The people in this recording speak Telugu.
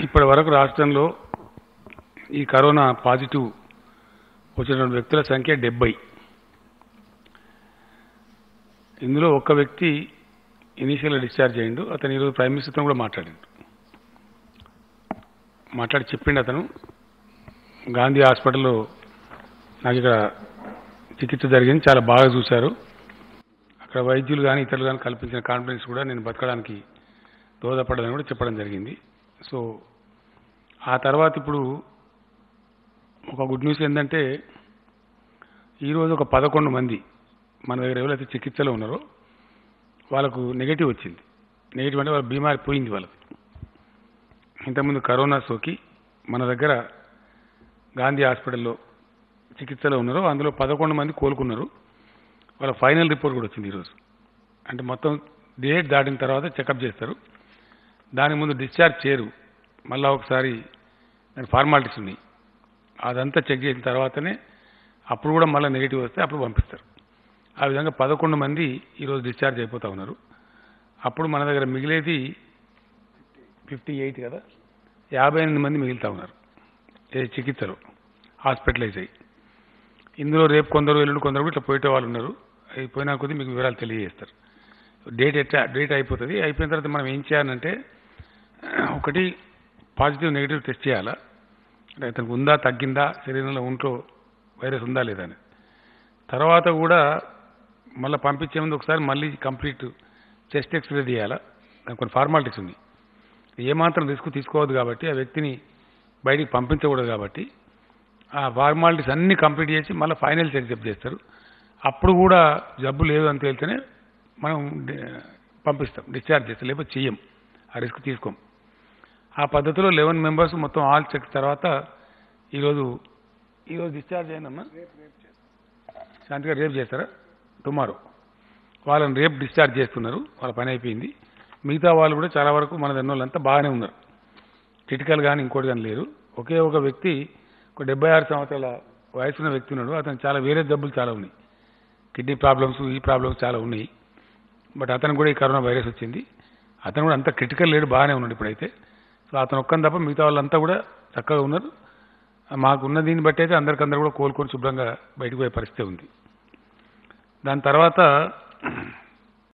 ఇప్పటి వరకు రాష్ట్రంలో ఈ కరోనా పాజిటివ్ వచ్చినటువంటి వ్యక్తుల సంఖ్య డెబ్బై ఇందులో ఒక్క వ్యక్తి ఇనీషియల్గా డిశ్చార్జ్ అయ్యిండు అతను ఈరోజు ప్రైమ్ మినిస్టర్తో కూడా మాట్లాడిండు మాట్లాడి చెప్పిండు అతను గాంధీ హాస్పిటల్లో నాకు ఇక్కడ చికిత్స జరిగింది చాలా బాగా చూశారు అక్కడ వైద్యులు కానీ ఇతరులు కానీ కల్పించిన కాన్ఫిడెన్స్ కూడా నేను బతకడానికి దోహదపడదని కూడా చెప్పడం జరిగింది సో ఆ తర్వాత ఇప్పుడు ఒక గుడ్ న్యూస్ ఏంటంటే ఈరోజు ఒక పదకొండు మంది మన దగ్గర ఎవరైతే చికిత్సలో ఉన్నారో వాళ్ళకు నెగటివ్ వచ్చింది నెగటివ్ అంటే వాళ్ళ బీమారి పోయింది వాళ్ళకి ఇంతకుముందు కరోనా సోకి మన దగ్గర గాంధీ హాస్పిటల్లో చికిత్సలో ఉన్నారు అందులో పదకొండు మంది కోలుకున్నారు వాళ్ళ ఫైనల్ రిపోర్ట్ కూడా వచ్చింది ఈరోజు అంటే మొత్తం డేట్ దాటిన తర్వాత చెకప్ చేస్తారు దాని ముందు డిశ్చార్జ్ చేయరు మళ్ళీ ఒకసారి దాని ఫార్మాలిటీస్ ఉన్నాయి అదంతా చెక్ చేసిన తర్వాతనే అప్పుడు కూడా మళ్ళీ నెగిటివ్ వస్తే అప్పుడు పంపిస్తారు ఆ విధంగా పదకొండు మంది ఈరోజు డిశ్చార్జ్ అయిపోతూ ఉన్నారు అప్పుడు మన దగ్గర మిగిలేది ఫిఫ్టీ ఎయిట్ కదా యాభై ఎనిమిది మంది మిగులుతూ ఉన్నారు ఏ చికిత్సలో హాస్పిటలైజ్ అయ్యి ఇందులో రేపు కొందరు ఎల్లుండి కొందరు కూడా ఇట్లా పోయేట వాళ్ళు ఉన్నారు అయిపోయినా కొద్దీ మీకు వివరాలు తెలియజేస్తారు డేట్ ఎట్లా డేట్ అయిపోతుంది అయిపోయిన తర్వాత మనం ఏం చేయాలంటే ఒకటి పాజిటివ్ నెగిటివ్ టెస్ట్ చేయాలా అంటే అతనికి ఉందా తగ్గిందా శరీరంలో ఒంట్లో వైరస్ ఉందా లేదా అని తర్వాత కూడా మళ్ళీ పంపించే ముందు ఒకసారి మళ్ళీ కంప్లీట్ చెస్ట్ ఎక్స్రే తీయాలా దానికి కొన్ని ఫార్మాలిటీస్ ఉన్నాయి ఏమాత్రం రిస్క్ తీసుకోవద్దు కాబట్టి ఆ వ్యక్తిని బయటికి పంపించకూడదు కాబట్టి ఆ ఫార్మాలిటీస్ అన్నీ కంప్లీట్ చేసి మళ్ళీ ఫైనల్ చెకప్ చేస్తారు అప్పుడు కూడా జబ్బు లేదు అని తేలితేనే మనం డి- పంపిస్తాం డిశ్చార్జ్ చేస్తాం లేకపోతే చెయ్యం ఆ రిస్క్ తీసుకోం ఆ పద్ధతిలో లెవెన్ మెంబర్స్ మొత్తం ఆల్ చెక్ తర్వాత ఈరోజు ఈరోజు డిశ్చార్జ్ అయిందమ్మా శాంతిగా రేపు చేస్తారా టుమారో వాళ్ళని రేపు డిశ్చార్జ్ చేస్తున్నారు వాళ్ళ పని అయిపోయింది మిగతా వాళ్ళు కూడా చాలా వరకు మన దగ్గర వాళ్ళంతా బాగానే ఉన్నారు క్రిటికల్ కానీ ఇంకోటి కానీ లేరు ఒకే ఒక వ్యక్తి ఒక డెబ్బై ఆరు సంవత్సరాల వయసున్న వ్యక్తి ఉన్నాడు అతను చాలా వేరే జబ్బులు చాలా ఉన్నాయి కిడ్నీ ప్రాబ్లమ్స్ ఈ ప్రాబ్లమ్స్ చాలా ఉన్నాయి బట్ అతను కూడా ఈ కరోనా వైరస్ వచ్చింది అతను కూడా అంత క్రిటికల్ లేడు బాగానే ఉన్నాడు ఇప్పుడైతే సో అతను ఒక్కని తప్ప మిగతా వాళ్ళంతా కూడా చక్కగా ఉన్నారు మాకున్న దీన్ని బట్టి అయితే అందరికందరూ కూడా కోలుకొని శుభ్రంగా బయటకు పోయే పరిస్థితి ఉంది దాని తర్వాత